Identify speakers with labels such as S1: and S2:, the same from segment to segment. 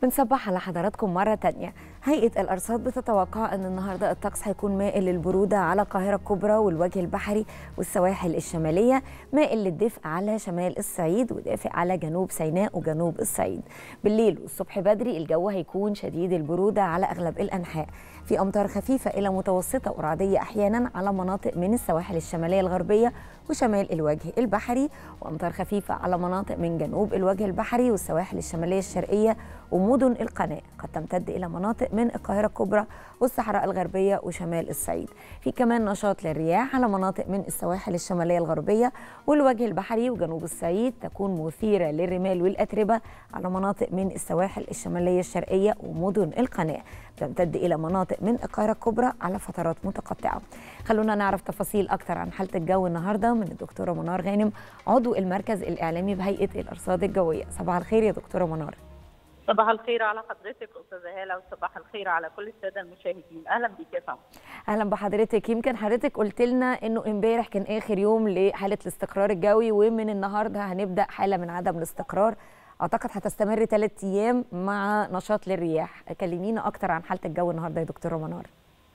S1: بنصبح على حضراتكم مرة تانية هيئة الأرصاد بتتوقع أن النهاردة الطقس هيكون مائل للبرودة على القاهرة الكبرى والوجه البحري والسواحل الشمالية مائل للدفء على شمال الصعيد ودافئ على جنوب سيناء وجنوب الصعيد بالليل والصبح بدري الجو هيكون شديد البرودة على أغلب الأنحاء في أمطار خفيفة إلى متوسطة ورعدية أحيانا على مناطق من السواحل الشمالية الغربية وشمال الوجه البحري وأمطار خفيفة على مناطق من جنوب الوجه البحري والسواحل الشمالية الشرقية ومدن القناة قد تمتد إلى مناطق من القاهرة الكبرى والصحراء الغربية وشمال الصعيد في كمان نشاط للرياح على مناطق من السواحل الشمالية الغربية والوجه البحري وجنوب الصعيد تكون مثيرة للرمال والأتربة على مناطق من السواحل الشمالية الشرقية ومدن القناة تمتد إلى مناطق من القاهرة الكبرى على فترات متقطعة خلونا نعرف تفاصيل أكثر عن حالة الجو النهاردة من الدكتورة منار غانم عضو المركز الإعلامي بهيئة الأرصاد الجوية صباح الخير يا دكتورة منار
S2: صباح الخير على حضرتك استاذه هاله وصباح الخير على كل الساده المشاهدين اهلا بيك يا فندم
S1: اهلا بحضرتك يمكن حضرتك قلت لنا انه امبارح كان اخر يوم لحاله الاستقرار الجوي ومن النهارده هنبدا حاله من عدم الاستقرار اعتقد هتستمر ثلاث ايام مع نشاط للرياح كلمينا اكتر عن حاله الجو النهارده يا دكتوره منار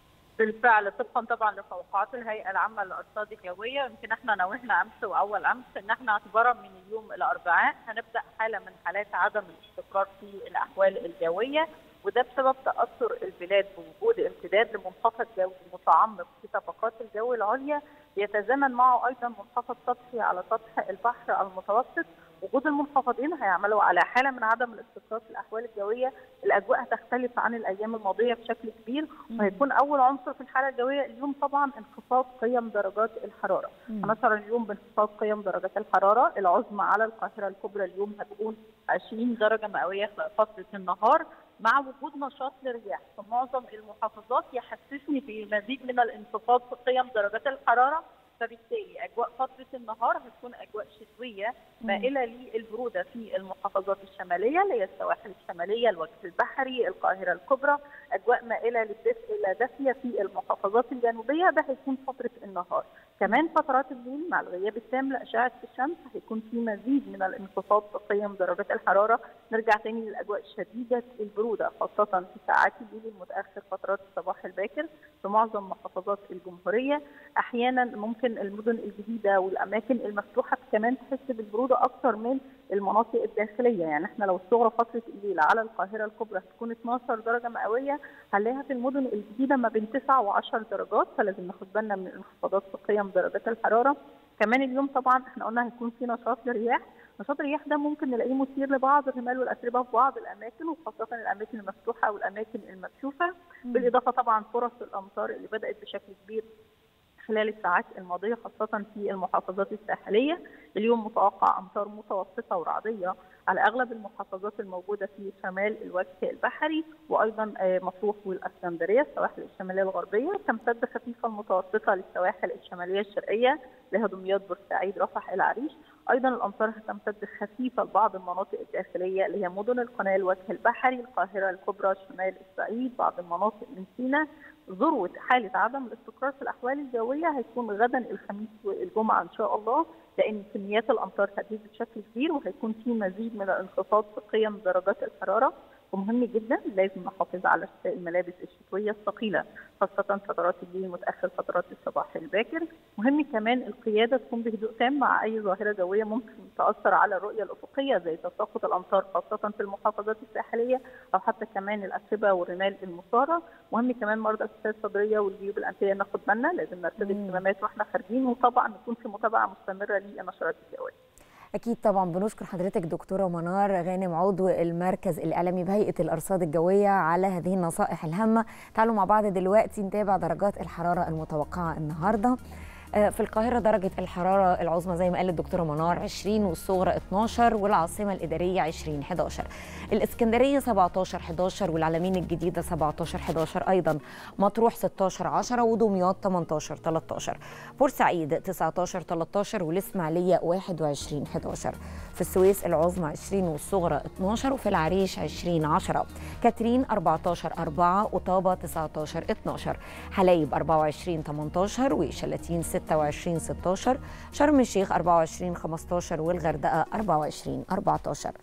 S2: بالفعل طبقا طبعا لتوقعات الهيئه العامه للارصاد الجويه يمكن احنا نوهنا امس واول امس ان احنا اعتبارا من اليوم الاربعاء هنبدا حاله من حالات عدم الاستقرار في الاحوال الجويه وده بسبب تاثر البلاد بوجود امتداد لمنخفض جوي متعمق في طبقات الجو العليا يتزامن معه ايضا منخفض سطحي على سطح البحر المتوسط وجود المنخفضين هيعملوا على حاله من عدم الاستقرار في الاحوال الجويه، الاجواء هتختلف عن الايام الماضيه بشكل كبير وهيكون اول عنصر في الحاله الجويه اليوم طبعا انخفاض قيم درجات الحراره، هنشر اليوم بانخفاض قيم درجات الحراره، العظمى على القاهره الكبرى اليوم هتكون 20 درجه مئويه خلال فتره النهار مع وجود نشاط للرياح في معظم المحافظات يحسسني بمزيد من الانخفاض في قيم درجات الحراره فبالتالي اجواء فتره النهار هتكون اجواء شتويه مائله للبروده في المحافظات الشماليه اللي هي السواحل الشماليه، الوجه البحري، القاهره الكبرى، اجواء مائله للدفء الى دافيه في المحافظات الجنوبيه ده هيكون فتره النهار. كمان فترات الليل مع الغياب التام لاشعه الشمس هيكون في مزيد من الانخفاض في قيم درجات الحراره، نرجع تاني للاجواء شديده البروده خاصه في ساعات الليل المتاخر فترات الصباح الباكر في معظم محافظات الجمهوريه، احيانا ممكن المدن الجديده والاماكن المفتوحه كمان تحس بالبروده اكثر من المناطق الداخليه يعني احنا لو الصغرى فتره الليل على القاهره الكبرى هتكون 12 درجه مئويه هنلاقيها في المدن الجديده ما بين 9 و10 درجات فلازم ناخد بالنا من الانخفاضات في قيم درجات الحراره كمان اليوم طبعا احنا قلنا هيكون في نشاط للرياح نشاط الرياح ده ممكن نلاقيه مثير لبعض الرمال والاتربه في بعض الاماكن وخاصه الاماكن المفتوحه والاماكن المكشوفه بالاضافه طبعا فرص الامطار اللي بدات بشكل كبير خلال الساعات الماضيه خاصه في المحافظات الساحليه اليوم متوقع امطار متوسطه ورعديه على اغلب المحافظات الموجوده في شمال الوجه البحري وايضا مطروح والاسكندريه السواحل الشماليه الغربيه تمتد خفيفه المتوسطه للسواحل الشماليه الشرقيه لها دمياط بورسعيد رفح العريش ايضا الامطار هتمتد خفيفه لبعض المناطق الداخليه اللي هي مدن القناه الوجه البحري القاهره الكبرى شمال الصعيد بعض المناطق من سيناء ذروه حاله عدم الاستقرار في الاحوال الجويه هيكون غدا الخميس والجمعه ان شاء الله لان كميات الامطار هتزيد بشكل كبير وهيكون في مزيد من الانخفاض في قيم درجات الحراره ومهم جدا لازم نحافظ على ارتداء الملابس الشتويه الثقيله خاصه فترات الليل متاخر فترات الصباح الباكر مهم كمان القياده تكون بهدوء تام مع اي ظاهره جويه ممكن تاثر على الرؤيه الافقيه زي تساقط الامطار خاصه في المحافظات الساحليه او حتى كمان الاتربه والرمال المثاره مهم كمان مرضى الاسفل الصدريه والجيوب الانفيه ناخد بالنا لازم نرتدي الكمامات واحنا خارجين وطبعا نكون في متابعه مستمره للنشرات الجويه
S1: اكيد طبعا بنشكر حضرتك دكتوره منار غانم عضو المركز الاعلامي بهيئه الارصاد الجويه على هذه النصائح الهامه تعالوا مع بعض دلوقتي نتابع درجات الحراره المتوقعه النهارده في القاهرة درجة الحرارة العظمى زي ما قالت الدكتورة منار 20 والصغرى 12 والعاصمة الإدارية 20 11 الإسكندرية 17 11 والعلمين الجديدة 17 11 أيضا مطروح 16 10 ودمياط 18 13 بورسعيد 19 13 والإسماعيلية 21 11 في السويس العظمى 20 والصغرى 12 وفي العريش 20 10 كاترين 14 4 وطابة 19 12 حلايب 24 18 وشلاتين 26 16 شرم الشيخ 24 15 والغردقه 24 14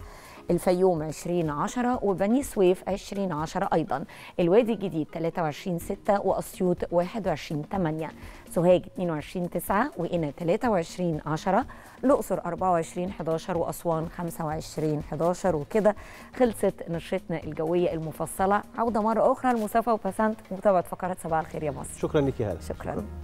S1: الفيوم 20 10 وبني سويف 20 10 أيضا الوادي الجديد 23 6 وأسيوط 21 8 سوهاج 22 9 وقنا 23 10 الأقصر 24 11 وأسوان 25 11 وكده خلصت نشرتنا الجوية المفصلة عودة مرة أخرى لمصطفى وبسنت متابعة فقرات صباح الخير يا مصر
S3: شكرا لك يا هلا
S1: شكرا